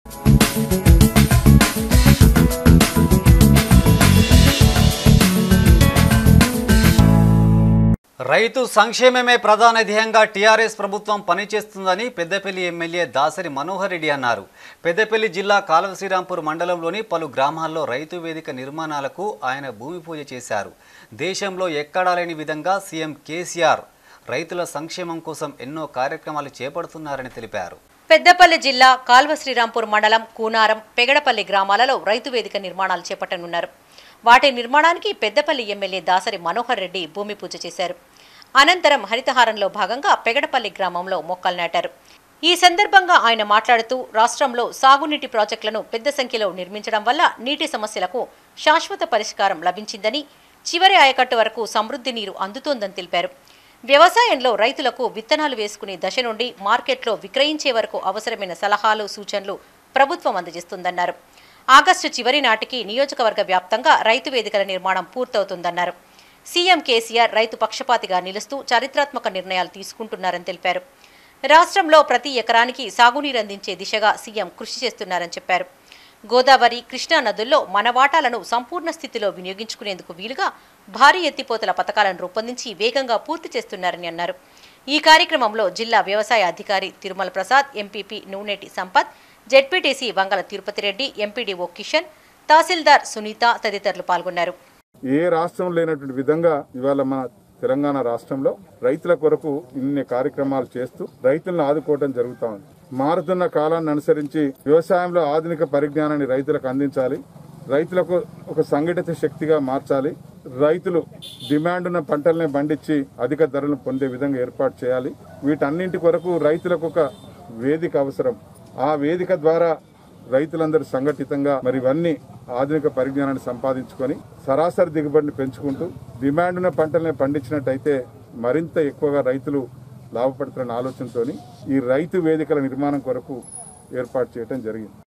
రైతు సంక్షేమమే ప్రధాన ధ్యేయంగా టీఆర్ఎస్ ప్రభుత్వం పనిచేస్తుందని పెద్దపల్లి ఎమ్మెల్యే దాసరి మనోహర్ రెడ్డి అన్నారు పెద్దపల్లి జిల్లా కాలువ శ్రీరాంపూర్ మండలంలోని పలు గ్రామాల్లో రైతు వేదిక నిర్మాణాలకు ఆయన భూమి పూజ చేశారు దేశంలో ఎక్కడా లేని విధంగా సీఎం కేసీఆర్ రైతుల సంక్షేమం కోసం ఎన్నో కార్యక్రమాలు చేపడుతున్నారని తెలిపారు పెద్దపల్లి జిల్లా కాల్వ శ్రీరాంపూర్ మండలం కూనారం పెగడపల్లి గ్రామాలలో రైతు వేదిక నిర్మాణాలు చేపట్టనున్నారు వాటి నిర్మాణానికి పెద్దపల్లి ఎమ్మెల్యే దాసరి మనోహర్ రెడ్డి భూమి పూజ చేశారు అనంతరం హరితహారంలో భాగంగా పెగడపల్లి గ్రామంలో మొక్కలు నాటారు ఈ సందర్భంగా ఆయన మాట్లాడుతూ రాష్ట్రంలో సాగునీటి ప్రాజెక్టులను పెద్ద సంఖ్యలో నిర్మించడం వల్ల నీటి సమస్యలకు శాశ్వత పరిష్కారం లభించిందని చివరి ఆయకట్టు వరకు సమృద్ధి నీరు అందుతోందని తెలిపారు వ్యవసాయంలో రైతులకు విత్తనాలు వేసుకునే దశ నుండి మార్కెట్లో విక్రయించే వరకు అవసరమైన సలహాలు సూచనలు ప్రభుత్వం అందజేస్తుందన్నారు ఆగస్టు చివరి నాటికి నియోజకవర్గ వ్యాప్తంగా రైతు వేదికల నిర్మాణం పూర్తవుతుందన్నారు సీఎం కేసీఆర్ రైతు పక్షపాతిగా నిలుస్తూ చారిత్రాత్మక నిర్ణయాలు తీసుకుంటున్నారని తెలిపారు రాష్ట్రంలో ప్రతి ఎకరానికి సాగునీరు అందించే దిశగా సీఎం కృషి చేస్తున్నారని చెప్పారు గోదావరి కృష్ణా నదుల్లో మన వాటాలను సంపూర్ణ స్థితిలో వినియోగించుకునేందుకు వీలుగా భారీ ఎత్తిపోతల పథకాలను రూపొందించి వేగంగా పూర్తి చేస్తున్నారని అన్నారు ఈ కార్యక్రమంలో జిల్లా వ్యవసాయ అధికారి Tirumala Prasad MPP Nuneti Sampath ZPTC Vangala Tirupati Reddy MPDO Kishan తహసీల్దార్ సునీత తదితరులు పాల్గొన్నారు ఏ రాష్ట్రం లేనటువంటి విధంగా ఇవాళ మన తెలంగాణ రాష్ట్రంలో రైతుల కొరకు ఇన్ని కార్యక్రమాలు చేస్తూ రైతులను ఆదుకోవడం జరుగుతా ఉంది మారుతున్న కాలాన్ని అనుసరించి వ్యవసాయంలో ఆధునిక పరిజ్ఞానాన్ని రైతులకు అందించాలి రైతులకు ఒక సంఘటిత శక్తిగా మార్చాలి రైతులు డిమాండ్ ఉన్న పంటలనే పండించి అధిక ధరలను పొందే విధంగా ఏర్పాటు చేయాలి వీటన్నింటి కొరకు రైతులకు ఒక వేదిక అవసరం ఆ వేదిక ద్వారా రైతులందరూ సంఘటితంగా మరి ఇవన్నీ ఆధునిక పరిజ్ఞానాన్ని సంపాదించుకొని సరాసరి దిగుబడిని పెంచుకుంటూ డిమాండ్ ఉన్న పంటల్ని పండించినట్టయితే మరింత ఎక్కువగా రైతులు లాభపడతారన్న ఆలోచనతోని ఈ రైతు వేదికల నిర్మాణం కొరకు ఏర్పాటు చేయడం జరిగింది